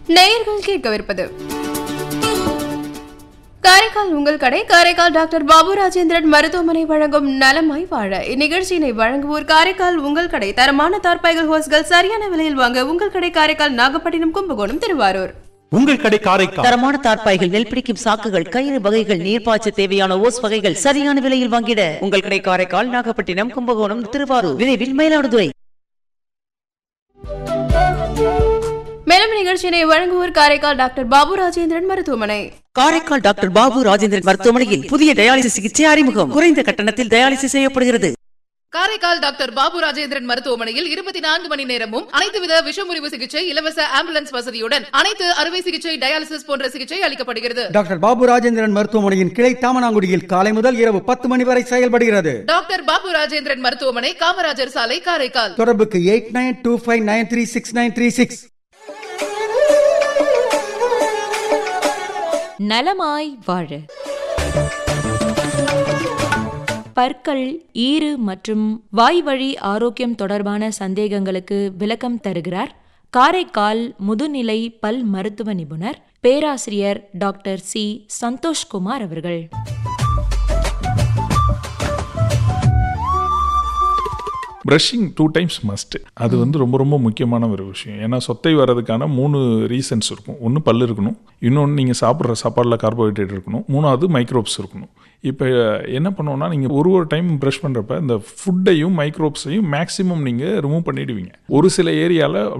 நேயர்கள் கேட்கவிருப்பது காரைக்கால் உங்கள் கடை காரைக்கால் டாக்டர் பாபு ராஜேந்திரன் மருத்துவமனை வழங்கும் நலமாய் வாழ இந்நிகழ்ச்சியினை வழங்குவோர் காரைக்கால் உங்கள் கடை தரமான தார்பாய்கள் ஹோஸ்கள் சரியான விலையில் வாங்க உங்கள் கடை காரைக்கால் நாகப்பட்டினம் கும்பகோணம் திருவாரூர் உங்கள் கடை காரைக்கால் தரமான தார்ப்பாய்கள் நெல் பிடிக்கும் சாக்குகள் கயிறு வகைகள் நீர்ப்பாய்ச்ச தேவையான ஓஸ் வகைகள் சரியான விலையில் வாங்கிட உங்கள் கடை காரைக்கால் நாகப்பட்டினம் கும்பகோணம் திருவாரூர் விரைவில் மயிலாடுதுறை மேலும் நிகழ்ச்சியினை வழங்குவோர் காரைக்கால் டாக்டர் பாபு ராஜேந்திரன் மருத்துவமனை காரைக்கால் டாக்டர் பாபு ராஜேந்திரன் மருத்துவமனையில் புதிய டயாலிசிஸ் சிகிச்சை அறிமுகம் குறைந்த கட்டணத்தில் டயாலிசிஸ் செய்யப்படுகிறது காரைக்கால் டாக்டர் பாபு ராஜேந்திரன் மருத்துவமனையில் இருபத்தி நான்கு மணி நேரமும் அனைத்து வித விஷமுறிவு சிகிச்சை இலவச ஆம்புலன்ஸ் வசதியுடன் அனைத்து அறுவை சிகிச்சை டயாலிசிஸ் போன்ற சிகிச்சை அளிக்கப்படுகிறது டாக்டர் பாபு ராஜேந்திரன் மருத்துவமனையின் கிளை தாமனாங்குடியில் காலை முதல் இரவு பத்து மணி வரை செயல்படுகிறது டாக்டர் பாபு ராஜேந்திரன் மருத்துவமனை காமராஜர் சாலை காரைக்கால் தொடர்புக்கு eight nine two five nine three six nine three six நலமாய் வாழ பற்கள் ஈறு மற்றும் வாய்வழி ஆரோக்கியம் தொடர்பான சந்தேகங்களுக்கு விளக்கம் தருகிறார் காரைக்கால் முதுநிலை பல் மருத்துவ நிபுணர் பேராசிரியர் டாக்டர் சி சந்தோஷ்குமார் அவர்கள் ப்ரஷிங் டூ டைம்ஸ் மஸ்ட் அது வந்து ரொம்ப ரொம்ப முக்கியமான ஒரு விஷயம் ஏன்னா சொத்தை வர்றதுக்கான மூணு ரீசன்ஸ் இருக்கும் ஒன்று பல் இருக்கணும் இன்னொன்று நீங்கள் சாப்பிட்ற சாப்பாடில் கார்போஹைட்ரேட் இருக்கணும் மூணாவது மைக்ரோப்ஸ் இருக்கணும் இப்போ என்ன பண்ணுவோம்னா நீங்கள் ஒரு ஒரு டைம் ப்ரஷ் பண்ணுறப்ப இந்த ஃபுட்டையும் மைக்ரோப்ஸையும் மேக்ஸிமம் நீங்கள் ரிமூவ் பண்ணிடுவீங்க ஒரு சில ஏரியாவில்